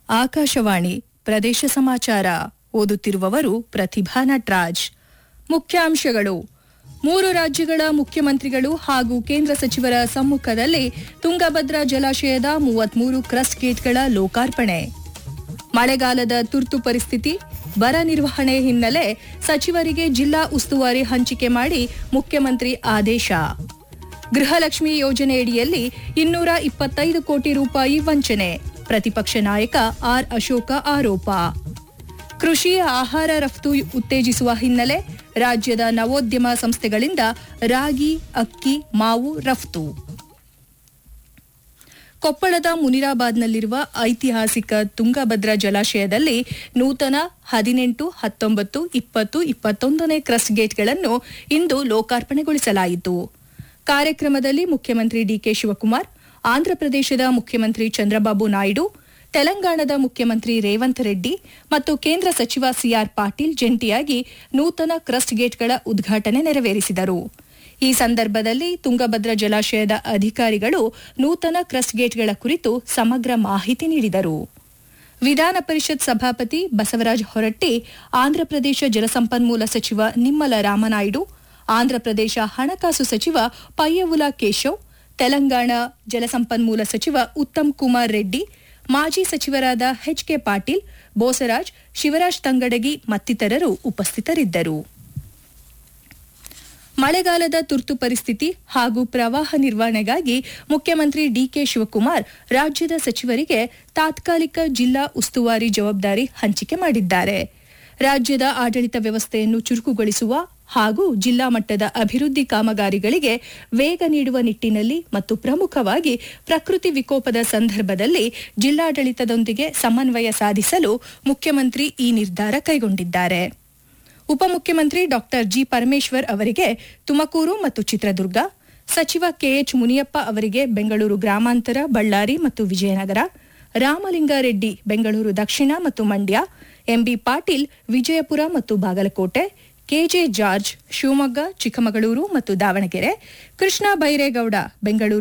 ಆಕಾಶವಾಣಿ ಪ್ರದೇಶ ಸಮಾಚಾರ ಓದುತ್ತಿರುವವರು ಪ್ರತಿಭಾ ನಟ್ರಾಜ್ ಮುಖ್ಯಾಂಶಗಳು ಮೂರು ರಾಜ್ಯಗಳ ಮುಖ್ಯಮಂತ್ರಿಗಳು ಹಾಗೂ ಕೇಂದ್ರ ಸಚಿವರ ಸಮ್ಮುಖದಲ್ಲಿ ತುಂಗಭದ್ರಾ ಜಲಾಶಯದ ಮೂವತ್ಮೂರು ಕ್ರಸ್ಟ್ ಗೇಟ್ಗಳ ಲೋಕಾರ್ಪಣೆ ಮಳೆಗಾಲದ ತುರ್ತು ಪರಿಸ್ಥಿತಿ ಬರ ನಿರ್ವಹಣೆ ಹಿನ್ನೆಲೆ ಸಚಿವರಿಗೆ ಜಿಲ್ಲಾ ಉಸ್ತುವಾರಿ ಹಂಚಿಕೆ ಮಾಡಿ ಮುಖ್ಯಮಂತ್ರಿ ಆದೇಶ ಗೃಹಲಕ್ಷ್ಮಿ ಯೋಜನೆಯಡಿಯಲ್ಲಿ ಇನ್ನೂರ ಇಪ್ಪತ್ತೈದು ಕೋಟಿ ರೂಪಾಯಿ ವಂಚನೆ ಪ್ರತಿಪಕ್ಷ ನಾಯಕ ಆರ್ ಅಶೋಕ ಆರೋಪ ಕೃಷಿ ಆಹಾರ ರಫ್ತು ಉತ್ತೇಜಿಸುವ ಹಿನ್ನೆಲೆ ರಾಜ್ಯದ ನವೋದ್ಯಮ ಸಂಸ್ಥೆಗಳಿಂದ ರಾಗಿ ಅಕ್ಕಿ ಮಾವು ರಫ್ತು ಕೊಪ್ಪಳದ ಮುನಿರಾಬಾದ್ನಲ್ಲಿರುವ ಐತಿಹಾಸಿಕ ತುಂಗಭದ್ರಾ ಜಲಾಶಯದಲ್ಲಿ ನೂತನ ಹದಿನೆಂಟು ಹತ್ತೊಂಬತ್ತು ಇಪ್ಪತ್ತು ಇಪ್ಪತ್ತೊಂದನೇ ಕ್ರಸ್ಟ್ ಗೇಟ್ಗಳನ್ನು ಇಂದು ಲೋಕಾರ್ಪಣೆಗೊಳಿಸಲಾಯಿತು ಕಾರ್ಯಕ್ರಮದಲ್ಲಿ ಮುಖ್ಯಮಂತ್ರಿ ಡಿಕೆ ಶಿವಕುಮಾರ್ ಆಂಧ್ರಪ್ರದೇಶದ ಮುಖ್ಯಮಂತ್ರಿ ಚಂದ್ರಬಾಬು ನಾಯ್ಡು ತೆಲಂಗಾಣದ ಮುಖ್ಯಮಂತ್ರಿ ರೇವಂತ್ ರೆಡ್ಡಿ ಮತ್ತು ಕೇಂದ್ರ ಸಚಿವ ಸಿಆರ್ ಪಾಟೀಲ್ ಜಂಟಿಯಾಗಿ ನೂತನ ಕ್ರಸ್ಟ್ ಗೇಟ್ಗಳ ಉದ್ಘಾಟನೆ ನೆರವೇರಿಸಿದರು ಈ ಸಂದರ್ಭದಲ್ಲಿ ತುಂಗಭದ್ರಾ ಜಲಾಶಯದ ಅಧಿಕಾರಿಗಳು ನೂತನ ಕ್ರಸ್ಟ್ ಗೇಟ್ಗಳ ಕುರಿತು ಸಮಗ್ರ ಮಾಹಿತಿ ನೀಡಿದರು ವಿಧಾನ ಪರಿಷತ್ ಸಭಾಪತಿ ಬಸವರಾಜ ಹೊರಟ್ಟಿ ಆಂಧ್ರಪ್ರದೇಶ ಜಲಸಂಪನ್ಮೂಲ ಸಚಿವ ನಿಮ್ಮಲ ರಾಮನಾಯ್ಡು ಆಂಧ್ರಪ್ರದೇಶ ಹಣಕಾಸು ಸಚಿವ ಪಯ್ಯವುಲ ಕೇಶವ್ ತೆಲಂಗಾಣ ಜಲಸಂಪನ್ಮೂಲ ಸಚಿವ ಉತ್ತಮ್ ಕುಮಾರ್ ರೆಡ್ಡಿ ಮಾಜಿ ಸಚಿವರಾದ ಎಚ್ಕೆ ಪಾಟೀಲ್ ಬೋಸರಾಜ್ ಶಿವರಾಜ್ ತಂಗಡಗಿ ಮತ್ತಿತರರು ಉಪಸ್ಥಿತರಿದ್ದರು ಮಳೆಗಾಲದ ತುರ್ತು ಪರಿಸ್ಥಿತಿ ಹಾಗೂ ಪ್ರವಾಹ ನಿರ್ವಹಣೆಗಾಗಿ ಮುಖ್ಯಮಂತ್ರಿ ಡಿಕೆ ಶಿವಕುಮಾರ್ ರಾಜ್ಯದ ಸಚಿವರಿಗೆ ತಾತ್ಕಾಲಿಕ ಜಿಲ್ಲಾ ಉಸ್ತುವಾರಿ ಜವಾಬ್ದಾರಿ ಹಂಚಿಕೆ ಮಾಡಿದ್ದಾರೆ ರಾಜ್ಯದ ಆಡಳಿತ ವ್ಯವಸ್ಥೆಯನ್ನು ಚುರುಕುಗೊಳಿಸುವ ಹಾಗೂ ಜಿಲ್ಲಾ ಮಟ್ಟದ ಅಭಿವೃದ್ಧಿ ಕಾಮಗಾರಿಗಳಿಗೆ ವೇಗ ನೀಡುವ ನಿಟ್ಟಿನಲ್ಲಿ ಮತ್ತು ಪ್ರಮುಖವಾಗಿ ಪ್ರಕೃತಿ ವಿಕೋಪದ ಸಂದರ್ಭದಲ್ಲಿ ಜಿಲ್ಲಾಡಳಿತದೊಂದಿಗೆ ಸಮನ್ವಯ ಸಾಧಿಸಲು ಮುಖ್ಯಮಂತ್ರಿ ಈ ನಿರ್ಧಾರ ಕೈಗೊಂಡಿದ್ದಾರೆ ಉಪಮುಖ್ಯಮಂತ್ರಿ ಡಾ ಜಿ ಪರಮೇಶ್ವರ್ ಅವರಿಗೆ ತುಮಕೂರು ಮತ್ತು ಚಿತ್ರದುರ್ಗ ಸಚಿವ ಕೆಎಚ್ ಮುನಿಯಪ್ಪ ಅವರಿಗೆ ಬೆಂಗಳೂರು ಗ್ರಾಮಾಂತರ ಬಳ್ಳಾರಿ ಮತ್ತು ವಿಜಯನಗರ ರಾಮಲಿಂಗಾರೆಡ್ಡಿ ಬೆಂಗಳೂರು ದಕ್ಷಿಣ ಮತ್ತು ಮಂಡ್ಯ ಎಂಬಿ ಪಾಟೀಲ್ ವಿಜಯಪುರ ಮತ್ತು ಬಾಗಲಕೋಟೆ ಕೆಜೆ ಜಾರ್ಜ್ ಶಿವಮೊಗ್ಗ ಚಿಕ್ಕಮಗಳೂರು ಮತ್ತು ದಾವಣಗೆರೆ ಕೃಷ್ಣ ಬೈರೇಗೌಡ ಬೆಂಗಳೂರು